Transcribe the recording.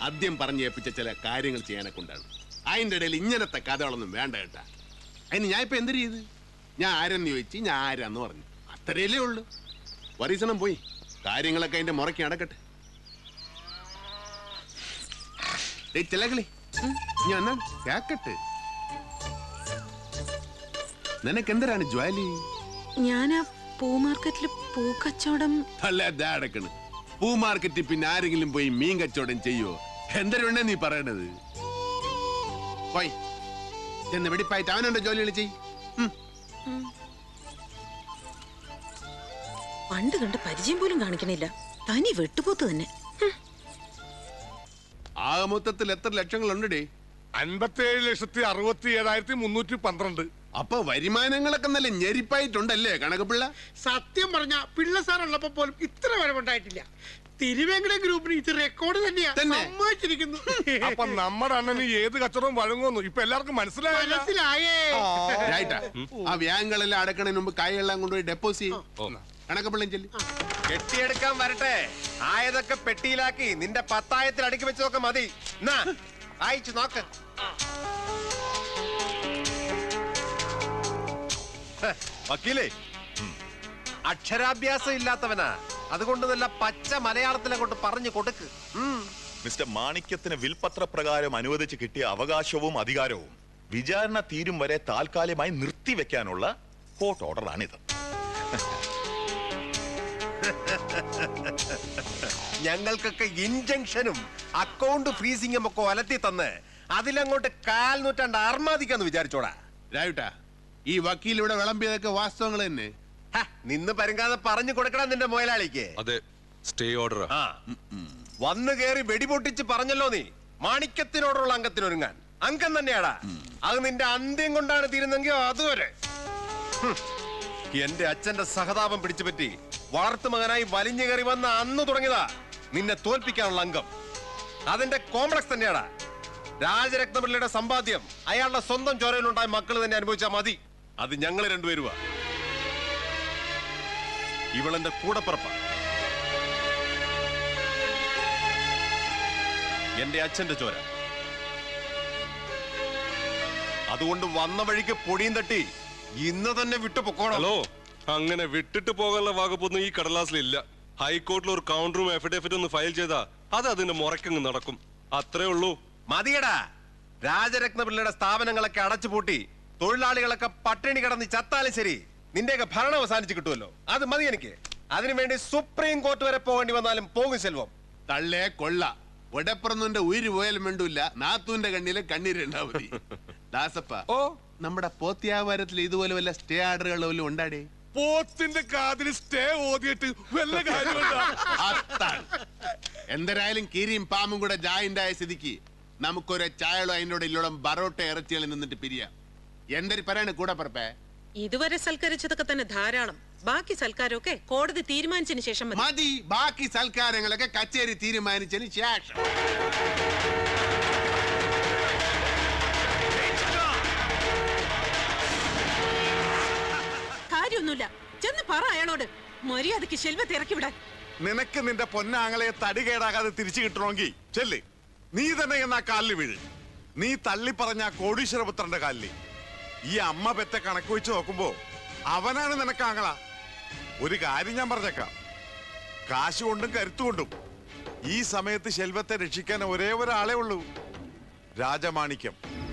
ആദ്യം പറഞ്ഞു ഏൽപ്പിച്ച ചില കാര്യങ്ങൾ ചെയ്യാനെ കൊണ്ടാണ് അതിന്റെ ഇടയിൽ ഇങ്ങനത്തെ കഥകളൊന്നും വേണ്ട കേട്ടാ അതിന് ഞാൻ ഇപ്പൊ എന്ത് ചെയ്ത് ഞാൻ ആരെന്ന് ചോദിച്ചു ഞാൻ ആരാന്ന് പറഞ്ഞു അത്രയല്ലേ ഉള്ളൂ വരീസണം പോയി കാര്യങ്ങളൊക്കെ അതിന്റെ മുറയ്ക്ക് നടക്കട്ടെ ഡേയ് ചെല്ലകളി ഞാൻ എന്നാ കേക്കട്ടെ നിനക്ക് എന്തരാണ് ജ്വാലി ഞാൻ ആ പൂ മാർക്കറ്റിൽ പൂക്കച്ചവടം അല്ല ദാ അടക്കണ് പൂ മാർക്കറ്റിൽ പിന്നെ ആരെങ്കിലും പോയി മീൻ കച്ചവടം ചെയ്യോ എന്തരുണ്ടേ നീ പറയണത് പോയി ചെന്ന് വെടിപ്പായിട്ട് അവനുണ്ടോ ജോലികൾ ചെയ് ഉം. പണ്ട് കണ്ട് പരിചയം പോലും കാണിക്കണില്ല തനി വെട്ടുപോത്ത് തന്നെ ഹും. ആകെ മൊത്തത്തിൽ എത്ര ലക്ഷങ്ങളുണ്ടേ അൻപത്തിയേഴ് ലക്ഷത്തി അറുപത്തി ഏഴായിരത്തി മുന്നൂറ്റി പന്ത്രണ്ട് അപ്പൊ വരുമാനങ്ങളൊക്കെ നല്ല ഞെരിപ്പായിട്ടുണ്ടല്ലേ കണക്കപ്പിള്ള സത്യം പറഞ്ഞ പിള്ള സാർ ഉള്ളപ്പോ പോലും ഇത്ര വരവുണ്ടായിട്ടില്ല തിരുവേങ്കട ഗ്രൂപ്പിന് ഇത് റെക്കോർഡ് തന്നെയാ തന്നെ? സമ്മതിച്ചിരിക്കുന്നു അപ്പൊ നമ്മുടെ അണ്ണന് ഏത് കച്ചവടവും വഴങ്ങുന്നു ഇപ്പൊ എല്ലാവർക്കും മനസ്സിലായല്ലോ മനസ്സിലായേ രായിട്ടാ ആ വ്യാങ്കളെല്ലാം അടക്കണതിന് മുമ്പ് കായെല്ലാം കൊണ്ടുപോയി ഡെപ്പോസിറ്റ് കണക്കപ്പിള്ളം ചെല്ലി കെട്ടിയെടുക്കാൻ വരട്ടെ ആയതൊക്കെ പെട്ടിയിലാക്കി നിന്റെ പത്തായത്തിൽ അടുക്കി വെച്ചതൊക്കെ മതി എന്നാ അയച്ചു നോക്ക് ഹ, വക്കീലേ അക്ഷരാഭ്യാസം ഇല്ലാത്തവനാ അതുകൊണ്ട് നല്ല പച്ച മലയാളത്തിൽ അങ്ങോട്ട് പറഞ്ഞു കൊടുക്ക് ഉം. മിസ്റ്റർ മാണിക്യത്തിന് വിൽപത്ര പ്രകാരം അനുവദിച്ച് കിട്ടിയ അവകാശവും അധികാരവും വിചാരണ തീരും വരെ താൽക്കാലികമായി നിർത്തിവെക്കാനുള്ള കോർട്ട് ഓർഡറാണിത് ഞങ്ങൾക്കൊക്കെ ഇൻജങ്ഷനും അക്കൗണ്ട് ഫ്രീസിംഗും ഒക്കെ ഒലത്തി തന്ന് അതിലങ്ങോട്ട് കാൽ നൂറ്റാണ്ട് അർമാദിക്കാന്ന് വിചാരിച്ചോടാ രായിട്ടാ ഈ വക്കീൽ ഇവിടെ വിളമ്പിയതൊക്കെ വാസ്തവങ്ങൾ തന്നെ ഹ, നിന്ന് പരുങ്ങാതെ പറഞ്ഞു കൊടുക്കണം നിന്റെ മുതലാളിക്ക് അതെ സ്റ്റേ ഓർഡർ ആ വന്നു കേറി വെടിപൊട്ടിച്ച് പറഞ്ഞല്ലോ നീ മാണിക്യത്തിനോടുള്ള അംഗത്തിനൊരുങ്ങാൻ അംഗം തന്നെയാടാ അത് നിന്റെ അന്ത്യം കൊണ്ടാണ് തീരുന്നെങ്കിൽ അതുവരെ ഹും. എന്റെ അച്ഛന്റെ സഹതാപം പിടിച്ചു പറ്റി വളർത്തു മകനായി വലിഞ്ഞു കയറി വന്ന അന്ന് തുടങ്ങിയതാ നിന്നെ തോൽപ്പിക്കാനുള്ള അംഗം അതിന്റെ കോംപ്ലക്സ് തന്നെയാടാ രാജരത്നപിള്ളയുടെ സമ്പാദ്യം അയാളുടെ സ്വന്തം ചോരയിലുണ്ടായ മക്കൾ തന്നെ അനുഭവിച്ചാൽ മതി അത് ഞങ്ങൾ രണ്ടുപേരുവാ ഇവളെന്റെ കൂടപ്പിറപ്പ എന്റെ അച്ഛന്റെ ചോര അതുകൊണ്ട് വന്ന വഴിക്ക് പൊടിയും തട്ടി ഇന്ന് തന്നെ വിട്ടു പൊക്കോണം ഹലോ അങ്ങനെ വിട്ടിട്ട് പോകാനുള്ള വകുപ്പൊന്നും ഈ കടലാസിലില്ല ഹൈക്കോർട്ടിൽ ഒരു കൗണ്ടറും എഫിഡേവിറ്റ് ഒന്ന് ഫയൽ ചെയ്താ അത് അതിന്റെ മുറക്കങ്ങ് നടക്കും അത്രേ ഉള്ളൂ മതിയടാ രാജരത്നപിള്ളയുടെ സ്ഥാപനങ്ങളൊക്കെ അടച്ചുപൂട്ടി തൊഴിലാളികളൊക്കെ പട്ടിണി കിടന്ന് ചത്താലും ശരി നിന്റെയൊക്കെ ഭരണം അവസാനിച്ച് കിട്ടുമല്ലോ അത് മതി എനിക്ക് അതിനുവേണ്ടി സുപ്രീം കോർട്ട് വരെ പോകേണ്ടി വന്നാലും പോകും സെൽവം തള്ളേ കൊള്ള ഒടപ്പുറന്നുന്റെ ഉയിര് പോയാലും വേണ്ടൂല്ല നാത്തൂന്റെ കണ്ണിലെ കണ്ണീരുണ്ടാ മതി ദാസപ്പ ഓ നമ്മുടെ പോത്യാവാരത്തിൽ ഇതുപോലെ വല്ല സ്റ്റേ ആർഡറുകൾ വല്ലതും ഉണ്ടാടേ പോത്തിന്റെ കാതിൽ സ്റ്റേ ഓതിയിട്ട് വല്ല കാര്യമുണ്ടോ അത്താണ് എന്തരായാലും കീരിയും പാമ്പും കൂടെ ജായിന്റ് ആയ സ്ഥിതിക്ക് നമുക്കൊരു ചായളോ അതിൻ്റെ ഇല്ലോളം ബറോട്ട ഇറച്ചികളിൽ നിന്നിട്ട് പിരിയാം എന്തൊരു പറയാണ് കൂടെ പറപ്പേ ഇതുവരെ സൽക്കരിച്ചതൊക്കെ തന്നെ ധാരാളം ബാക്കി സൽക്കാരമൊക്കെ കോടതി തീരുമാനിച്ചതിന് ശേഷം മതി മതി ബാക്കി സൽക്കാരങ്ങളൊക്കെ കച്ചേരി തീരുമാനിച്ചതിന് ശേഷം കാര്യമൊന്നുമില്ല ചെന്ന് പറ അയാളോട് മര്യാദക്ക് ശെൽവത്തെ ഇറക്കി വിടാൻ നിനക്ക് നിന്റെ പൊന്നാങ്ങളെ തടി കേടാകാതെ തിരിച്ചു കിട്ടണമെങ്കിൽ ചെല്ല് നീ തന്നെ എന്നാ കാലിൽ വീഴ് നീ തള്ളി പറഞ്ഞ ആ കോടീശ്വരപുത്രന്റെ കാലിൽ ഈ അമ്മ പെറ്റ കണക്ക് വെച്ച് നോക്കുമ്പോ അവനാണ് നിനക്ക് ആങ്ങള ഒരു കാര്യം ഞാൻ പറഞ്ഞേക്കാം കാശ് കൊണ്ടും കരുത്തുകൊണ്ടും ഈ സമയത്ത് ശെൽവത്തെ രക്ഷിക്കാൻ ഒരേ ഒരാളെ ഉള്ളൂ രാജമാണിക്യം